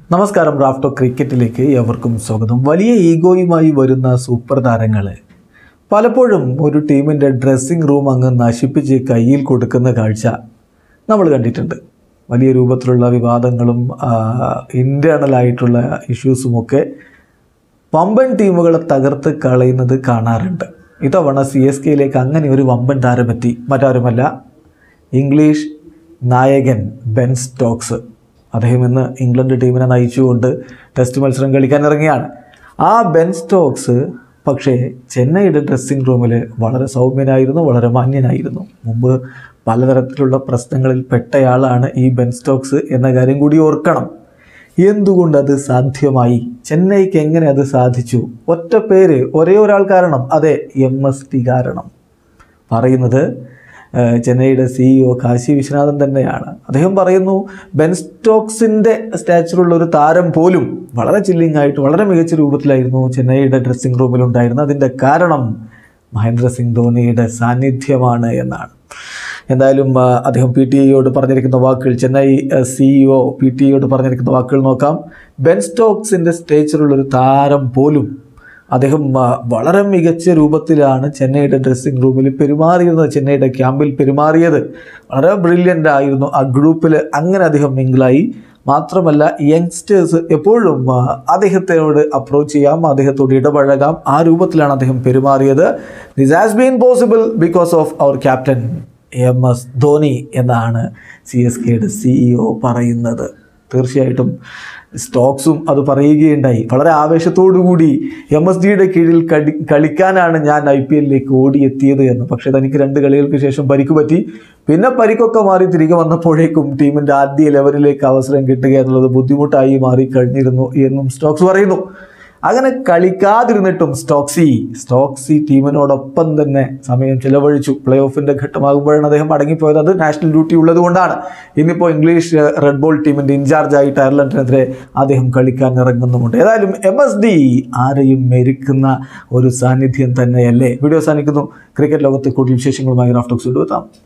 നമസ്കാരം റാഫ്റ്റോ ക്രിക്കറ്റിലേക്ക് എവർക്കും സ്വാഗതം വലിയ ഈഗോയുമായി വരുന്ന സൂപ്പർ താരങ്ങൾ പലപ്പോഴും ഒരു ടീമിൻ്റെ ഡ്രസ്സിംഗ് റൂം അങ്ങ് നശിപ്പിച്ച് കയ്യിൽ കൊടുക്കുന്ന കാഴ്ച നമ്മൾ കണ്ടിട്ടുണ്ട് വലിയ രൂപത്തിലുള്ള വിവാദങ്ങളും ഇൻറ്റേർണലായിട്ടുള്ള ഇഷ്യൂസുമൊക്കെ വമ്പൻ ടീമുകളെ തകർത്ത് കളയുന്നത് കാണാറുണ്ട് ഇത്തവണ സി എസ് കെയിലേക്ക് അങ്ങനെ ഒരു വമ്പൻ താരമെത്തി മറ്റാരുമല്ല ഇംഗ്ലീഷ് നായകൻ ബെൻ സ്റ്റോക്സ് അദ്ദേഹം ഇന്ന് ഇംഗ്ലണ്ട് ടീമിനെ നയിച്ചുകൊണ്ട് ടെസ്റ്റ് മത്സരം കളിക്കാൻ ഇറങ്ങിയാണ് ആ ബെൻ സ്റ്റോക്സ് പക്ഷേ ചെന്നൈയുടെ ഡ്രസ്സിംഗ് റൂമിൽ വളരെ സൗമ്യനായിരുന്നു വളരെ മാന്യനായിരുന്നു മുമ്പ് പലതരത്തിലുള്ള പ്രശ്നങ്ങളിൽ പെട്ടയാളാണ് ഈ ബെൻ സ്റ്റോക്സ് എന്ന കാര്യം കൂടി ഓർക്കണം എന്തുകൊണ്ട് അത് സാധ്യമായി ചെന്നൈക്ക് എങ്ങനെ അത് സാധിച്ചു ഒറ്റ പേര് ഒരേ ഒരാൾ കാരണം അതെ എം എസ് ടി കാരണം പറയുന്നത് ഏഹ്, ചെന്നൈയുടെ സിഇഒ കാശി വിശ്വനാഥൻ തന്നെയാണ് അദ്ദേഹം പറയുന്നു ബെൻ സ്റ്റോക്സിൻ്റെ സ്റ്റാച്ചറുള്ള ഒരു താരം പോലും വളരെ ചില്ലിംഗ് ആയിട്ട് വളരെ മികച്ച രൂപത്തിലായിരുന്നു ചെന്നൈയുടെ ഡ്രസ്സിംഗ് റൂമിൽ ഉണ്ടായിരുന്നത് അതിൻ്റെ കാരണം മഹേന്ദ്ര സിംഗ് ധോണിയുടെ സാന്നിധ്യമാണ് എന്നാണ് എന്തായാലും ആ, അദ്ദേഹം പി ടി ഐയോട് പറഞ്ഞിരിക്കുന്ന വാക്കുകൾ ചെന്നൈ സിഇഒ പി ടി ഐയോട് പറഞ്ഞിരിക്കുന്ന വാക്കുകൾ നോക്കാം ബെൻ സ്റ്റോക്സിൻ്റെ സ്റ്റേച്ചറുള്ളൊരു താരം പോലും അദ്ദേഹം ആ, വളരെ മികച്ച രൂപത്തിലാണ് ചെന്നൈയുടെ ഡ്രസ്സിംഗ് റൂമിൽ പെരുമാറിയിരുന്നത് ചെന്നൈയുടെ ക്യാമ്പിൽ പെരുമാറിയത് വളരെ ബ്രില്യൻ്റ് ആയിരുന്നു ആ ഗ്രൂപ്പിൽ അങ്ങനെ അദ്ദേഹം മിങ്കിളായി മാത്രമല്ല യങ്സ്റ്റേഴ്സ് എപ്പോഴും ആ, അദ്ദേഹത്തിനോട് അപ്രോച്ച് ചെയ്യാം അദ്ദേഹത്തോട് ഇടപഴകാം ആ രൂപത്തിലാണ് അദ്ദേഹം പെരുമാറിയത് this has been possible because of our captain M S Dhoni എന്നാണ് സി എസ് കെയുടെ സിഇഒ പറയുന്നത് തീർച്ചയായിട്ടും സ്റ്റോക്സും അത് പറയുകയുണ്ടായി വളരെ ആവേശത്തോടു കൂടി എം എസ് ഡിയുടെ കീഴിൽ കടി കളിക്കാനാണ് ഞാൻ ഐ പി എല്ലിലേക്ക് ഓടിയെത്തിയത് എന്ന് പക്ഷേ തനിക്ക് രണ്ട് കളികൾക്ക് ശേഷം പരിക്ക് പറ്റി പിന്നെ പരിക്കൊക്കെ മാറി തിരികെ വന്നപ്പോഴേക്കും ടീമിൻ്റെ ആദ്യ ലെവലിലേക്ക് അവസരം കിട്ടുക എന്നുള്ളത് ബുദ്ധിമുട്ടായി മാറി കഴിഞ്ഞിരുന്നു എന്നും സ്റ്റോക്സ് പറയുന്നു അങ്ങനെ കളിക്കാതിരുന്നിട്ടും സ്റ്റോക്സി സ്റ്റോക്സി ടീമിനോടൊപ്പം തന്നെ സമയം ചിലവഴിച്ചു പ്ലേ ഓഫിൻ്റെ ഘട്ടമാകുമ്പോഴാണ് അദ്ദേഹം മടങ്ങിപ്പോയത് അത് നാഷണൽ ഡ്യൂട്ടി ഉള്ളത് കൊണ്ടാണ് ഇന്നിപ്പോൾ ഇംഗ്ലീഷ് റെഡ് ബോൾ ടീമിൻ്റെ ഇൻചാർജായിട്ട് അയർലൻഡിനെതിരെ അദ്ദേഹം കളിക്കാൻ ഇറങ്ങുന്നുമുണ്ട് ഏതായാലും എം എസ് ഡി ആരെയും മെരുക്കുന്ന ഒരു സാന്നിധ്യം തന്നെയല്ലേ വീഡിയോ സാധിക്കുന്നു ക്രിക്കറ്റ് ലോകത്തെ കൂടുതൽ വിശേഷങ്ങളുമായി റാഫ്റ്റോക്സ് കൊണ്ടുവെത്താം